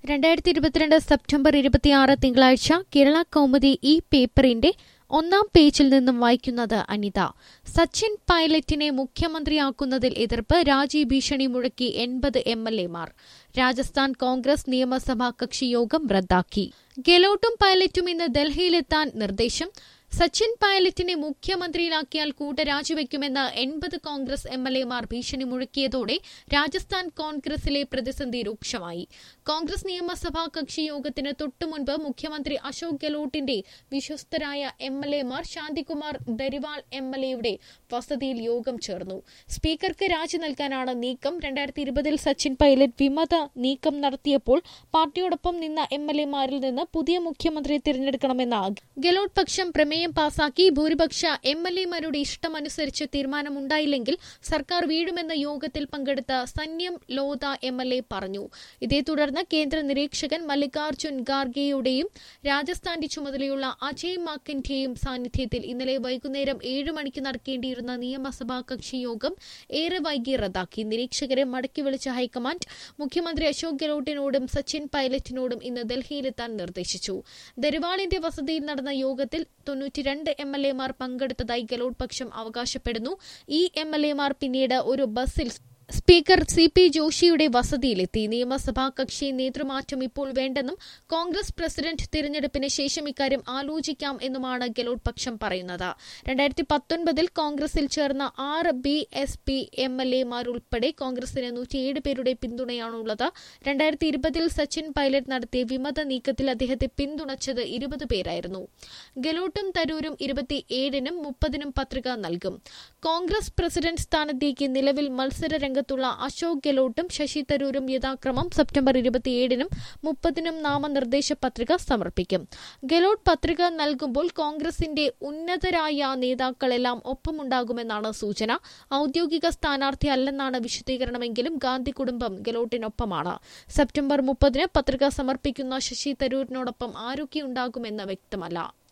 രണ്ടായിരത്തി ഇരുപത്തിരണ്ട് സെപ്റ്റംബർ ഇരുപത്തിയാറ് തിങ്കളാഴ്ച കേരള കൗമുദി ഈ പേപ്പറിന്റെ ഒന്നാം പേജിൽ നിന്നും വായിക്കുന്നത് അനിത സച്ചിൻ പൈലറ്റിനെ മുഖ്യമന്ത്രിയാക്കുന്നതിൽ എതിർപ്പ് രാജി ഭീഷണി മുഴക്കി എൺപത് എം എൽ എമാർ രാജസ്ഥാൻ കോൺഗ്രസ് നിയമസഭാ കക്ഷി യോഗം റദ്ദാക്കി ഗെലോട്ടും പൈലറ്റും ഇന്ന് ഡൽഹിയിലെത്താൻ നിർദ്ദേശം സച്ചിൻ പൈലറ്റിനെ മുഖ്യമന്ത്രിയിലാക്കിയാൽ കൂട്ട രാജിവെക്കുമെന്ന് എൺപത് കോൺഗ്രസ് എം എൽ എമാർ ഭീഷണി മുഴക്കിയതോടെ രാജസ്ഥാൻ കോൺഗ്രസിലെ പ്രതിസന്ധി രൂക്ഷമായി കോൺഗ്രസ് നിയമസഭാ കക്ഷി യോഗത്തിന് തൊട്ടുമുൻപ് മുഖ്യമന്ത്രി അശോക് ഗെലോട്ടിന്റെ വിശ്വസ്തരായ എം എൽ എമാർ ശാന്തികുമാർ ദരിവാൾ എം എൽ എയുടെ വസതിയിൽ യോഗം ചേർന്നു സ്പീക്കർക്ക് രാജി നൽകാനാണ് നീക്കം രണ്ടായിരത്തി ഇരുപതിൽ സച്ചിൻ പൈലറ്റ് വിമത നീക്കം നടത്തിയപ്പോൾ പാർട്ടിയോടൊപ്പം നിന്ന എം എൽ എമാരിൽ നിന്ന് പുതിയ മുഖ്യമന്ത്രിയെ തിരഞ്ഞെടുക്കണമെന്ന ഗെലോട്ട് പക്ഷം പ്രമേയം പാസാക്കി ഭൂരിപക്ഷ എം എൽ എമാരുടെ ഇഷ്ടമനുസരിച്ച് തീരുമാനമുണ്ടായില്ലെങ്കിൽ സർക്കാർ വീഴുമെന്ന യോഗത്തിൽ പങ്കെടുത്ത Sanyam Lodha M L A പറഞ്ഞു ഇതേ തുടർന്ന് കേന്ദ്ര നിരീക്ഷകൻ മല്ലികാർജുൻ ഖാർഗെയുടെയും രാജസ്ഥാന്റെ ചുമതലയുള്ള അജയ് മാക്കിന്റെയും സാന്നിധ്യത്തിൽ ഇന്നലെ വൈകുന്നേരം ഏഴ് മണിക്ക് നടക്കേണ്ടിയിരുന്ന നിയമസഭാ കക്ഷി യോഗം ഏറെ വൈകി റദ്ദാക്കി നിരീക്ഷകരെ മടക്കി വിളിച്ച ഹൈക്കമാൻഡ് മുഖ്യമന്ത്രി അശോക് ഗെലോട്ടിനോടും സച്ചിൻ പൈലറ്റിനോടും ഇന്ന് ഡൽഹിയിലെത്താൻ നിർദ്ദേശിച്ചു ദരിവാളിന്റെ വസതിയിൽ നടന്ന യോഗത്തിൽ തൊണ്ണൂറ്റിരണ്ട് എം എൽ എമാർ പങ്കെടുത്തതായി ഗെലോട്ട് പക്ഷം അവകാശപ്പെടുന്നു ഈ എം എൽ എമാർ പിന്നീട് ഒരു ബസ്സിൽ സ്പീക്കർ സി പി ജോഷിയുടെ വസതിയിലെത്തി നിയമസഭാ കക്ഷി നേതൃമാറ്റം ഇപ്പോൾ വേണ്ടെന്നും കോൺഗ്രസ് പ്രസിഡന്റ് തിരഞ്ഞെടുപ്പിന് ശേഷം ഇക്കാര്യം ആലോചിക്കാം എന്നുമാണ് ഗെലോട്ട് പക്ഷം പറയുന്നത് രണ്ടായിരത്തി പത്തൊൻപതിൽ കോൺഗ്രസിൽ ചേർന്ന ആറ് B S P M L എമാരുൾപ്പെടെ കോൺഗ്രസിന് നൂറ്റിയേഴ് പേരുടെ പിന്തുണയാണുള്ളത് രണ്ടായിരത്തി ഇരുപതിൽ സച്ചിൻ പൈലറ്റ് നടത്തിയ വിമത നീക്കത്തിൽ അദ്ദേഹത്തെ പിന്തുണച്ചത് ഇരുപത് പേരായിരുന്നു ഗെലോട്ടും തരൂരും ഇരുപത്തിയേഴിനും മുപ്പതിനും പത്രിക നൽകും കോൺഗ്രസ് പ്രസിഡന്റ് സ്ഥാനത്തേക്ക് നിലവിൽ മത്സര രംഗത്തുള്ള അശോക് ഗെലോട്ടും ശശി തരൂരും യഥാക്രമം സെപ്റ്റംബർ ഇരുപത്തിയേഴിനും മുപ്പതിനും നാമനിർദ്ദേശ പത്രിക സമർപ്പിക്കും ഗെലോട്ട് പത്രിക നൽകുമ്പോൾ കോൺഗ്രസിന്റെ ഉന്നതരായ നേതാക്കളെല്ലാം ഒപ്പമുണ്ടാകുമെന്നാണ് സൂചന ഔദ്യോഗിക സ്ഥാനാർത്ഥി അല്ലെന്നാണ് വിശദീകരണമെങ്കിലും ഗാന്ധി കുടുംബം ഗെലോട്ടിനൊപ്പമാണ് സെപ്റ്റംബർ മുപ്പതിന് പത്രിക സമർപ്പിക്കുന്ന ശശി തരൂരിനോടൊപ്പം ആരൊക്കെയുണ്ടാകുമെന്ന് വ്യക്തമല്ല